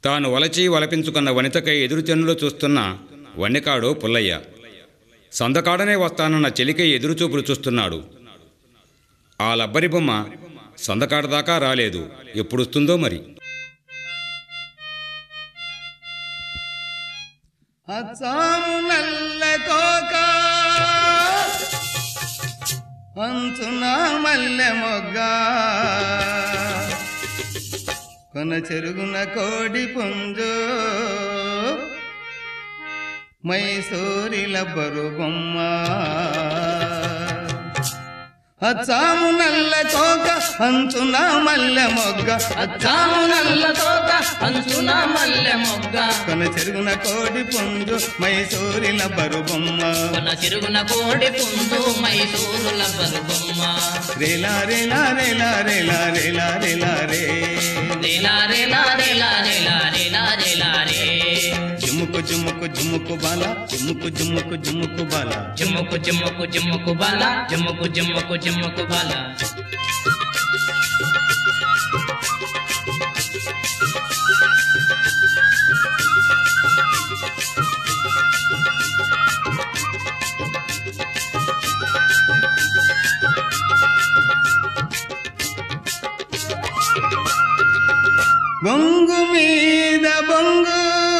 తాను వలచి వలపించుకున్న వనితకై ఎదురుచెన్నులో చూస్తున్న వన్నెకాడు పుల్లయ్య సందకాడనే వస్తానన్న చెలికై ఎదురుచూపులు చూస్తున్నాడు ఆ లబ్బరి బొమ్మ సందకాడ దాకా రాలేదు ఎప్పుడొస్తుందో మరి అచ్చాము నల్ల కోక అంచున మల్లె మొగ్గ కొన చెరుగున కోడి పుంజు మైసూరిల బరు బొమ్మ అచ్చాము నల్ల కోక అంచున మల్లె మొగ్గ అచ్చాము నల్ల తోక అంచున మల్లె మొగ్గ కొన చెరుగున కోడి పుంజు మైసూరిల బరు బొమ్మ కొన చిరుగున కోడి పుంజు మైసూరుల బరుబొమ్మ రేలా రేలా రేలా రేలా రేలా రేలా రే రేలా రేలా రేలా రేలా రేలా రేలా రే జుముకు జుముకు జుముకు బాల జుముకు జుముకు జుముకు బాల జుమ్ముకు జుమ్ముకు జుమ్ముకు బాల జుమ్ముకు జుమ్ముకు జుమ్ముకు బాల బొంగు మీద బొంగు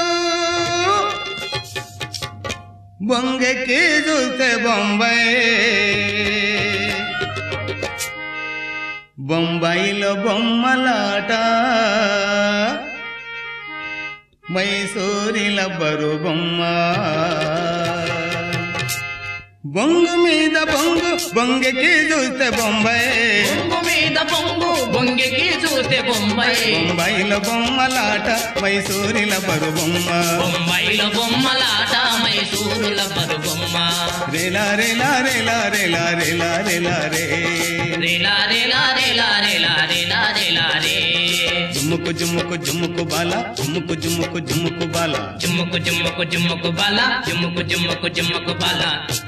బొంగకి చూస్తే బొంబాయి బొంబాయిలో బొమ్మలాట మైసూరిల బరు బొమ్మ బొంగు మీద బొంగు బొంగకి చూస్తే బొంబాయి బొంగు మీద బొంగు బొంగెకి చూస్తే బొంబాయి బొంబాయిలో బొమ్మలాట మైసూరిల బరు బొమ్మ బొంబాయిలో బొమ్మలాట మైసూరుల బరుబొమ్మ రేలా రేలా రేలా రేలా రేలా రేలా రే రేలా రేలా రేలా రేలా రేలా రేలా రే జుమ్ముకు జుమ్ముకు జుమ్ముకు బాల జుమ్ముకు జుమ్ముకు జుమ్ముకు బాల జుమ్ముకు జుమ్ముకు జుమ్ముకు బాల జుమ్ముకు జుమ్ముకు జుమ్ముకు బాల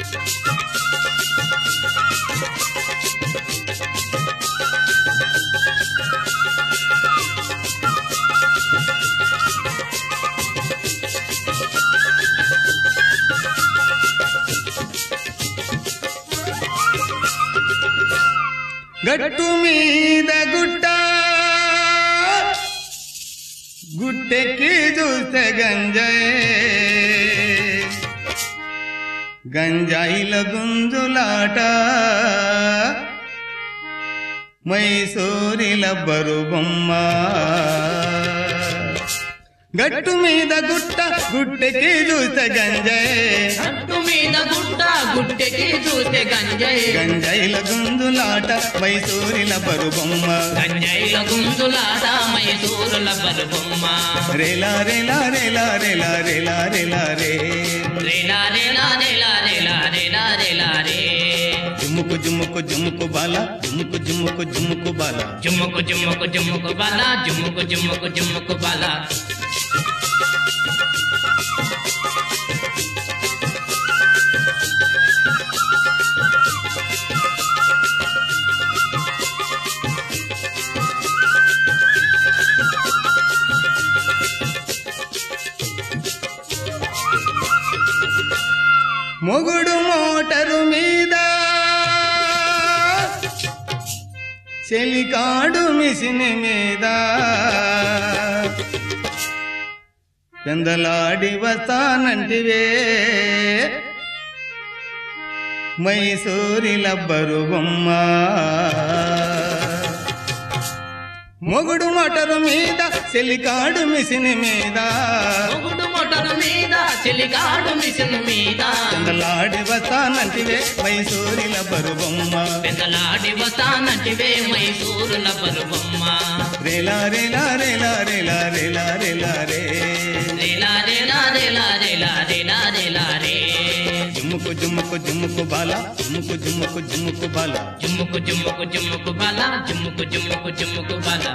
గట్టు మీద గుట్ట గుట్టెక్కి చూస్తే గంజాయి గంజాయిల గుంజులాట మైసూరిల బరు బొమ్మ గట్టు మీద గుట్ట గుట్టెక్కి చూస్తే గంజాయి అట్టు మీద గుట్ట గుట్టెకి చూస్తే గంజాయి గంజాయిల గుంజులాట మైసూరిల బరు బొమ్మ గంజాయిల గుంజులాట మైసూరుల బరుబొమ్మ రేలా రేలా రేలా రేలా రేలా రేలా రే రేలా రేలా రేలా రేలా రేలా రేలా రే జుమ్ముకు జుమ్ముకు జుమ్ముకు బాల జుమ్ముకు జుమ్ముకు జుమ్ముకు బాల జుమ్ముకు జుమ్ముకు జుమ్ముకు బాల జుమ్ముకు జుమ్ముకు జుమ్ముకు బాల మొగుడు మోటరు మీద చెలికాడు మిషన్ మీద పెందలాడి వస్తానంటివే మైసూరి లబ్బరు బొమ్మ మొగుడు మోటరు మీద చెలికాడు మిషన్ మీద మొగుడు మొటరు మీద చెలికాడు మిషన్ మీద పెందలాడి వస్తానంటివే మైసూరి లబ్బరు బొమ్మ పెద్దలాడి వస్తానంటివే మైసూరుల బరుబొమ్మ రేలా రేలా రేలా రేలా రేలా రేలా రే రేలా రేలా రేలా రేలా రేలా రేలా రే జుమ్ముకు జుమ్ముకు జుమ్ముకు బాల జుమ్ముకు జుమ్ముకు జుమ్ముకు బాల జుమ్ముకు జుమ్ముకు జుమ్ముకు బాల జుమ్ముకు జుమ్ముకు జుమ్ముకు బాల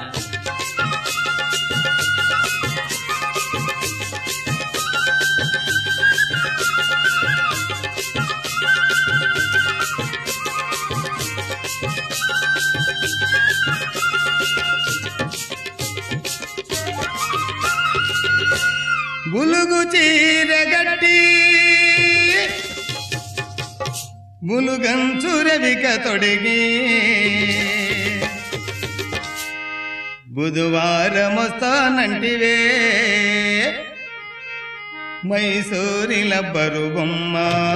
బులుగు చీరగట్టి బులుగంచు రవిక తొడిగి బుధవారమొస్తానంటివే మైసూరిల బరుబొమ్మ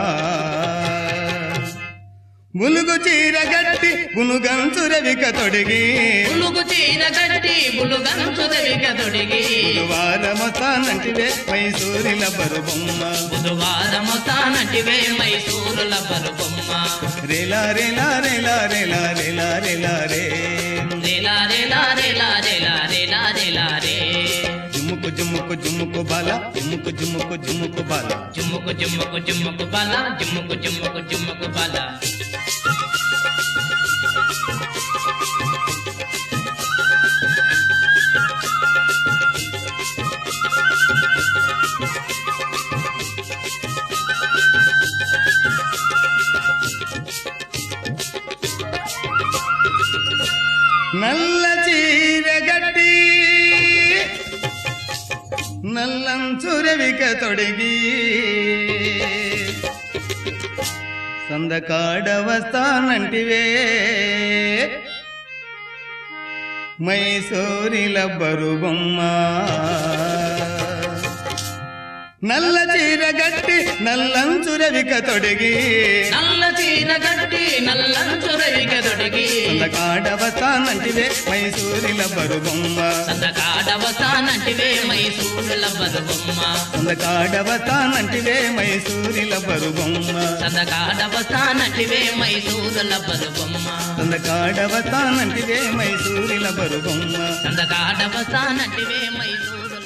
బులుగు చీరగట్టి గునుగంచు రవిక తొడిగి పులుగు చీర కట్టి బులుగంచు రవిక తొడిగి బుధవారమొస్తానంటివే మైసూరిల బరుబొమ్మ బుధవారము తానటివే మైసూరుల బరుబొమ్మ రేలా రేలా రేలా రేలా రేలా రేలా రే రేలా రేలా రేలా రేలా రేలా రేలా రే జుమ్ముకు జుమ్ముకు జుమ్ముకు బాల జుమ్ముకు జుమ్ముకు జుమ్ముకు బాల జుమ్ముకు జుమ్ముకు జుమ్ముకు బల జుమ్ముకు జుమ్ముకు జుమ్ముకు బల నల్ల చీర గట్టి నల్లంచు రవిక తొడిగి సందకాడ వస్తానంటివే మైసూరిల బరుబొమ్మ నల్ల చీర గట్టి నల్లంచు రవిక తొడిగి నల్ల చీర కట్టి నల్లంచు రవిక తొడిగి సందకాడ వస్తానంటివే మైసూరిల బరుబొమ్మ సందకాడవసానంటివే మైసూరుల బరుబొమ్మ సందకాడవతానంటివే మైసూరిల బరుబొమ్మ సందకాడవసానంటివే మైసూరుల బరుబొమ్మ సందకాడవతానంటివే మైసూరిల బరుబొమ్మ సందకాడవసానంటివే మైసూరుల